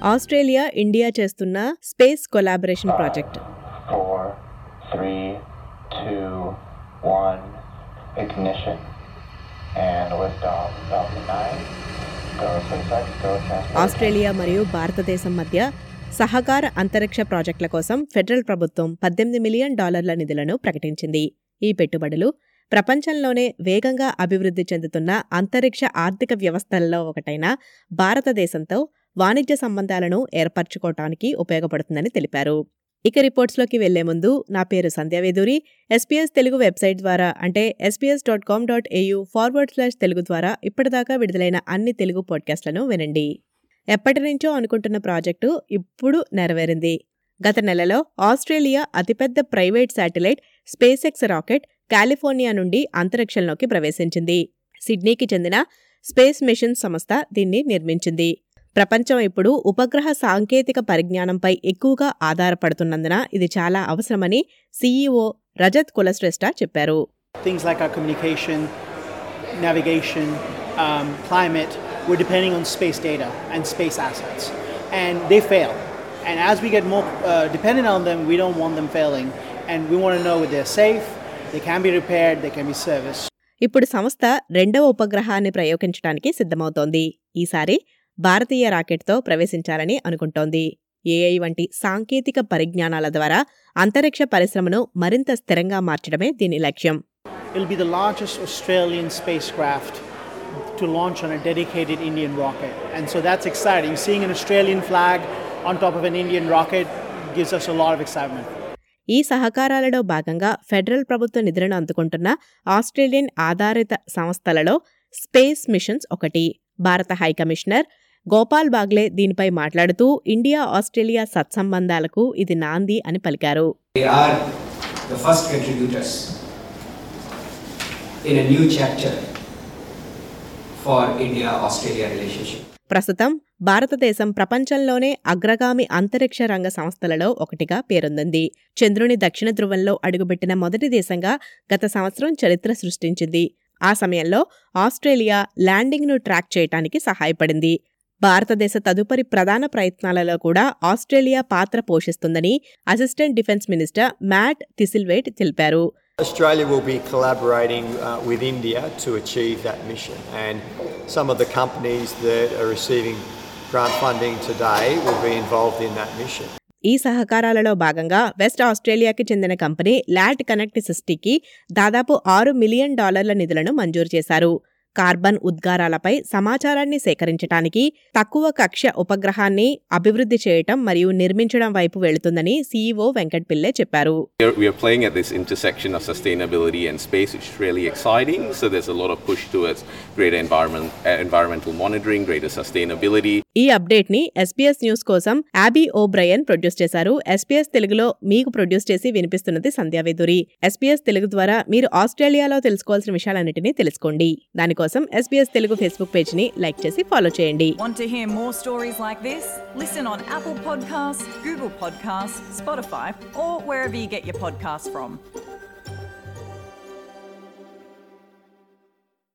Australia India చేస్తున్న space collaboration project four, three, two, one, ignition. And liftoff Falcon 9. Go SpaceX, go transport. Australia మరియు భారతదేశం మధ్య సహకార అంతరిక్ష ప్రాజెక్టుల కోసం ఫెడరల్ ప్రభుత్వం పద్దెనిమిది మిలియన్ డాలర్ల నిధులను ప్రకటించింది ఈ పెట్టుబడులు ప్రపంచంలోనే వేగంగా అభివృద్ధి చెందుతున్న అంతరిక్ష ఆర్థిక వ్యవస్థలలో ఒకటైన భారతదేశంతో వాణిజ్య సంబంధాలను ఏర్పరచుకోవటానికి ఉపయోగపడుతుందని తెలిపారు ఇక రిపోర్ట్స్లోకి వెళ్లే ముందు నా పేరు సంధ్యావేదూరి ఎస్పీఎస్ తెలుగు వెబ్సైట్ ద్వారా అంటే SBS dot com dot AU forward slash Telugu ద్వారా ఇప్పటిదాకా విడుదలైన అన్ని తెలుగు పాడ్కాస్ట్లను వినండి ఎప్పటి నుంచో అనుకుంటున్న ప్రాజెక్టు ఇప్పుడు నెరవేరింది గత నెలలో ఆస్ట్రేలియా అతిపెద్ద private satellite SpaceX rocket California నుండి అంతరిక్షంలోకి ప్రవేశించింది సిడ్నీకి చెందిన స్పేస్ మిషన్ సంస్థ దీన్ని నిర్మించింది ప్రపంచం ఇప్పుడు ఉపగ్రహ సాంకేతిక పరిజ్ఞానంపై ఎక్కువగా ఆధారపడుతున్నందున ఇది చాలా అవసరమని సీఈఓ రజత్ కులశ్రేష్ఠ చెప్పారు things like our communication, navigation, um, climate, we're depending on space data and space assets. And they fail. And as we get more uh, dependent on them, we don't want them failing. And we want to know they're safe, they can be repaired, they can be serviced. ఇప్పుడు సంస్థ రెండవ ఉపగ్రహాన్ని ప్రయోగించడానికి సిద్ధమవుతోంది ఈసారి భారతీయ రాకెట్తో ప్రవేశించాలని అనుకుంటోంది AI వంటి సాంకేతిక పరిజ్ఞానాల ద్వారా అంతరిక్ష పరిశ్రమను మరింత స్థిరంగా మార్చడమే దీని లక్ష్యం It'll be the largest Australian spacecraft to launch on a dedicated Indian rocket. And so that's exciting. Seeing an Australian flag on top of an Indian rocket gives us a lot of excitement. ఈ సహకారాలలో భాగంగా federal ప్రభుత్వ నిధులను అందుకుంటున్న Australian ఆధారిత సంస్థలలో space missions ఒకటి భారత high commissioner Gopal Bagley దీనిపై మాట్లాడుతూ ఇండియా ఆస్ట్రేలియా సత్సంబంధాలకు ఇది నాంది అని పలికారు They are the first contributors in a new chapter for India Australia relationship. ప్రస్తుతం భారతదేశం ప్రపంచంలోనే అగ్రగామి అంతరిక్ష రంగ సంస్థలలో ఒకటిగా పేరొందింది చంద్రుని దక్షిణ ధ్రువంలో అడుగుపెట్టిన మొదటి దేశంగా గత సంవత్సరం చరిత్ర సృష్టించింది ఆ సమయంలో ఆస్ట్రేలియా ల్యాండింగ్ను ట్రాక్ చేయటానికి సహాయపడింది భారతదేశ తదుపరి ప్రధాన ప్రయత్నాలలో కూడా ఆస్ట్రేలియా పాత్ర పోషిస్తుందని assistant defence minister Matt Thistlethwaite తెలిపారు Australia will be collaborating uh, with India to achieve that mission, and some of the companies that are receiving grant funding today will be involved in that mission. ఈ సహకారాలలో భాగంగా west ఆస్ట్రేలియాకి చెందిన company lot connect సిస్టీకి దాదాపు ఆరు million డాలర్ల నిధులను మంజూరు చేశారు carbon ఉద్గారాలపై సమాచారాన్ని సేకరించడానికి తక్కువ కక్ష ఉపగ్రహాన్ని అభివృద్ధి చేయటం మరియు నిర్మించడం వైపు వెళుతుందని సీఈఓ వెంకట్ పిల్లే చెప్పారు We are- We are playing at this intersection of sustainability and space, which is really exciting. So there's a lot of push towards greater environment, uh, environmental monitoring, greater sustainability. ఈ update ని SBS news కోసం Abby O'Brien produce చేశారు SBS తెలుగులో మీకు produce చేసి వినిపిస్తున్నది Sandhya Veduri SPS Telugu ద్వారా మీరు ఆస్ట్రేలియాలో తెలుసుకోవాల్సిన విషయాలన్నిటినీ తెలుసుకోండి దానికోసం ఎస్పీఎస్ తెలుగు ఫేస్బుక్ పేజ్ ని లైక్ చేసి ఫాలో చేయండి Want to hear more stories like this? Listen on Apple Podcasts, Google Podcasts, Spotify, or wherever you get your podcasts from.